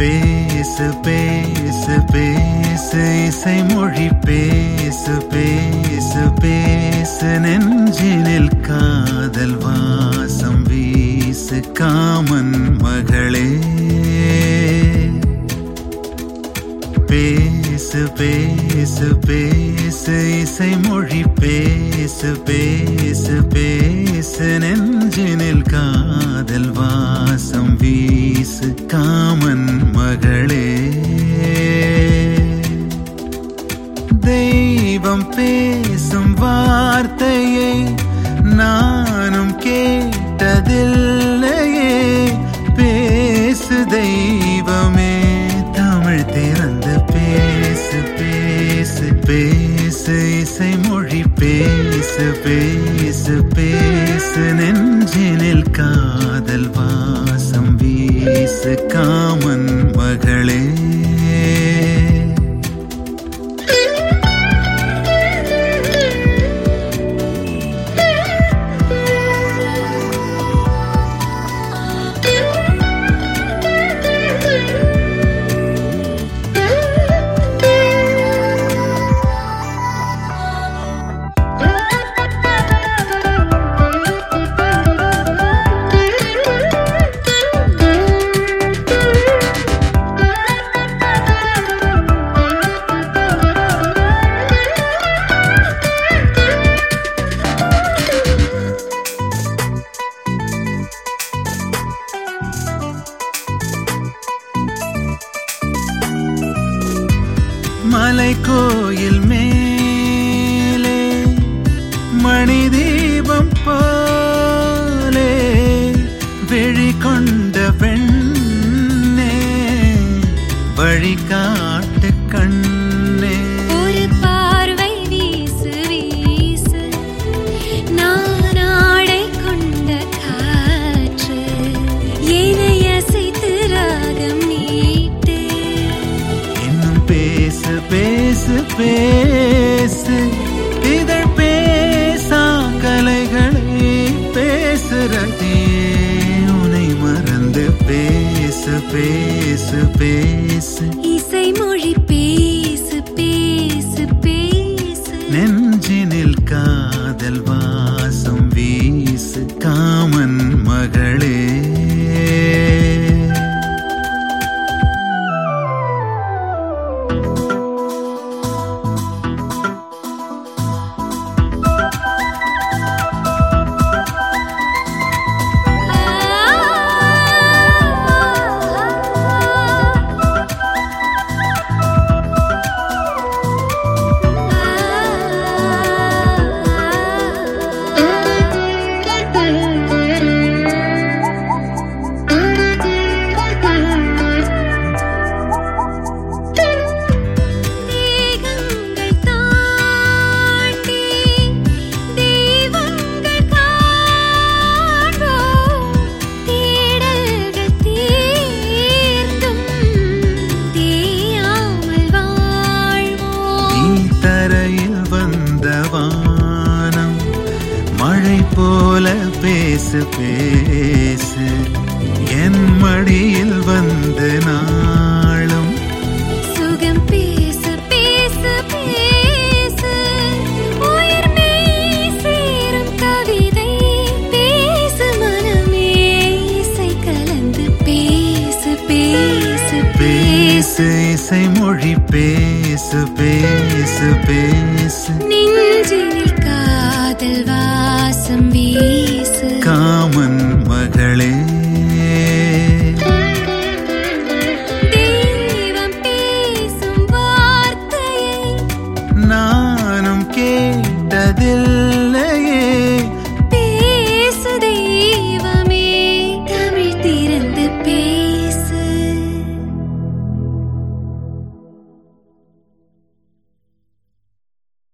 பேசு பேசு பேசு இசை மொழி பேசு பேசு பேசு நெஞ்சினில் காதல் வாசம் வீசு காமன் மகளே பேசு பேசு பேசு இசை மொழி பேசு பேசு பேசு நெஞ்சினில் காதல் வாசம் வீசு காமன் மகளே தெய்வம் பேசும் வார்த்தையை நானும் கேட்டதில்லையே பேசு தெய்வமே தமிழ் திறந்து பேசு பேசு பேசு இசை மொழி பேசு பேசு பேசு நெஞ்சினில் காதல் வாசம் வீசு காமன் மகளே மலை கோயில் மேலே மணி தீபம் போலே விழி கொண்ட பெண்ணே வழி காட்டு கண்ணே ஒரு பார்வை வீசு வீசு நான் ஆடை கொண்ட காற்று என்னை அசைத்து ராகம் நீட்டு இன்னும் பேசு பேசு பேசு இதழ் பேசா கலைகளை பேசுறதே உனை மறந்து பேசு பேசு பேசு இசை மொழி பேசு பேசு பேசு நெஞ்சினில் காதல் வாசம் வீசு காமன் மகளே தேகங்கள் தாண்டி தெய்வங்கள் காண்போம் தேடல்கள் தீர்ந்தும் தேயாமல் நீ வாழ்வோம் தரையில் வந்த வானம் மழை போல பேசு பேசு என் மடியில் வந்து நாளும் சுகம் பேசு பேசு பேசு உயிர் மெய் சேரும் கவிதை பேசு மனமே இசை கலந்து பேசு பேசு பேசு இசை மொழி பேசு பேசு பேசு நெஞ்சினில் காதல் வாசம் வீசு காமன் மகளே தெய்வம் பேசும் வார்த்தையை நானும் கேட்டதில்